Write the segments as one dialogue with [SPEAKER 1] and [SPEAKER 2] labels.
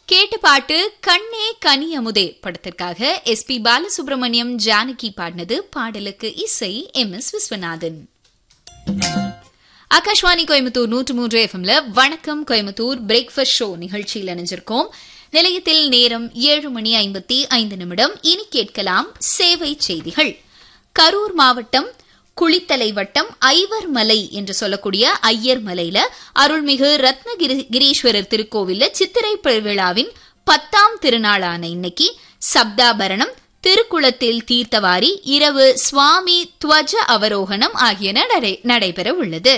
[SPEAKER 1] கேட்ட பாட்டு கண்ணே கனியமுதே படத்திற்காக எஸ் பி பாலசுப்ரமணியம் ஜானகி பாடினது பாடலுக்கு இசை எம் எஸ் விஸ்வநாதன் ஆகாஷ்வாணி கோயம்புத்தூர் நூற்று மூன்று எஃப்எம்ல வணக்கம் கோயம்புத்தூர் பிரேக்ஃபாஸ்ட் ஷோ நிகழ்ச்சியில் இணைஞ்சிருக்கோம் நிலையத்தில் நேரம் ஏழு மணி ஐம்பத்தி ஐந்து நிமிடம் இனி கேட்கலாம் சேவை செய்திகள் கரூர் மாவட்டம் குளித்தலை வட்டம் ஐவர் மலை என்று சொல்லக்கூடிய ஐயர் மலையில அருள்மிகு ரத்னகிரீஸ்வரர் திருக்கோவில்ல சித்திரை பெருவிழாவின் பத்தாம் திருநாளான இன்னைக்கு சப்தாபரணம் திருக்குளத்தில் தீர்த்தவாரி இரவு சுவாமி துவஜ அவரோகணம் ஆகியன நடைபெற உள்ளது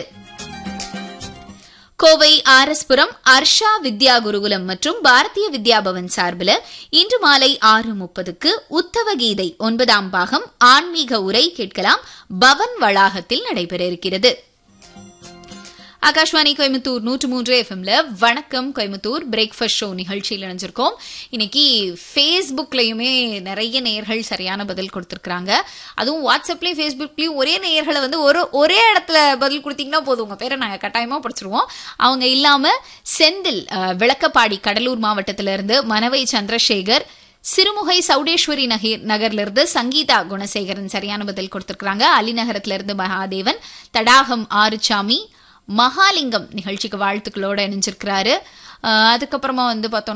[SPEAKER 1] கோவை ஆர் எஸ் புரம் அர்ஷா வித்யா குருகுலம் மற்றும் பாரதிய வித்யா பவன் சார்பில் இன்று மாலை ஆறு முப்பதுக்கு உத்தவ கீதை ஒன்பதாம் பாகம் ஆன்மீக உரை கேட்கலாம் பவன் வளாகத்தில் நடைபெற இருக்கிறது ஆகாஷ்வாணி கோயம்புத்தூர் நூற்று மூன்று எஃப்எம்ல வணக்கம் கோயம்புத்தூர் பிரேக்ஃபாஸ்ட் ஷோ நிகழ்ச்சியில் இணைஞ்சிருக்கோம் இன்னைக்கு ஃபேஸ்புக்லயுமே நிறைய நேயர்கள் சரியான பதில் கொடுத்துருக்காங்க அதுவும் வாட்ஸ்அப்லயும் ஃபேஸ்புக்லயும் ஒரே நேயர்களை வந்து ஒரு ஒரே இடத்துல பதில் கொடுத்தீங்கன்னா போதும் உங்க பேரை நாங்கள் கட்டாயமா படிச்சிருவோம் அவங்க இல்லாம செந்தில் விளக்கப்பாடி கடலூர் மாவட்டத்தில இருந்து மனவை சந்திரசேகர் சிறுமுகை சௌடேஸ்வரி நகர் நகர்ல இருந்து சங்கீதா குணசேகரன் சரியான பதில் கொடுத்திருக்காங்க அலிநகரத்துல இருந்து மகாதேவன் தடாகம் ஆறுசாமி மகாலிங்கம் நிகழ்ச்சிக்கு வாழ்த்துக்களோட இணைஞ்சிருக்கிறாரு அதுக்கப்புறமா வந்து பார்த்தோம்